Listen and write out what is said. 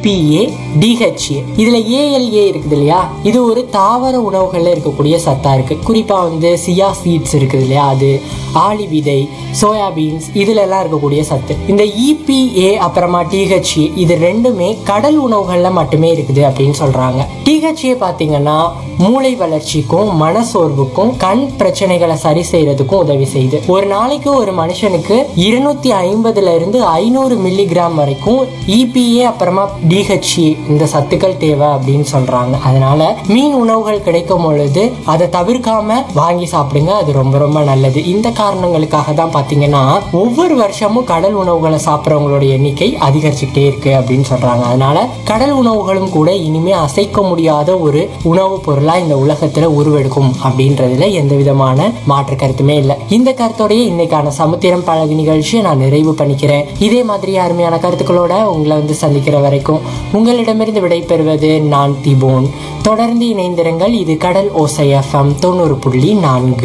EPA DHA இதுல ALA இருக்குது இல்லையா இது ஒரு தாவர உணவுகள்ல இருக்கக்கூடிய சத்தா இருக்கு குறிப்பா வந்து சியா சீட்ஸ் இருக்குது இல்லையா அது ஆளி விதை சோயாபீன்ஸ் இதுல எல்லாம் இருக்கக்கூடிய சத்து இந்த இபிஏ அப்புறமா டிஹெச்ஏ இது ரெண்டுமே கடல் உணவுகள்ல மட்டுமே இருக்குது அப்படின்னு சொல்றாங்க டிஹெச்ஏ பாத்தீங்கன்னா மூளை வளர்ச்சிக்கும் மனசோர்வுக்கும் கண் பிரச்சனைகளை சரி செய்யறதுக்கும் உதவி செய்யுது ஒரு நாளைக்கு ஒரு மனுஷனுக்கு இருநூத்தி ஐம்பதுல இருந்து ஐநூறு மில்லிகிராம் வரைக்கும் இபிஏ அப்புறமா டிஹெச்ஏ இந்த சத்துக்கள் தேவை அப்படின்னு சொல்றாங்க அதனால மீன் உணவுகள் கிடைக்கும் பொழுது அதை தவிர்க்காம வாங்கி சாப்பிடுங்க அது ரொம்ப ரொம்ப நல்லது இந்த காரணங்களுக்காக தான் பாத்தீங்கன்னா ஒவ்வொரு வருஷமும் கடல் உணவுகளை சாப்பிட்றவங்களோட எண்ணிக்கை அதிகரிச்சுக்கிட்டே இருக்கு அப்படின்னு சொல்றாங்க அதனால கடல் உணவுகளும் கூட இனிமே அசைக்க முடியாத ஒரு உணவுப் பொருளா இந்த உலகத்துல உருவெடுக்கும் அப்படின்றதுல எந்த விதமான மாற்று கருத்துமே இல்லை இந்த கருத்தோடய இன்னைக்கான சமுத்திரம் பழகு நிகழ்ச்சியை நான் நிறைவு பண்ணிக்கிறேன் இதே மாதிரி அருமையான கருத்துக்களோட உங்களை வந்து சந்திக்கிற வரைக்கும் உங்களிடமிருந்து விடைபெறுவது நான் திபோன் தொடர்ந்து இணைந்திருங்கள் இது கடல் ஓசை எஃப்எம் தொண்ணூறு புள்ளி நான்கு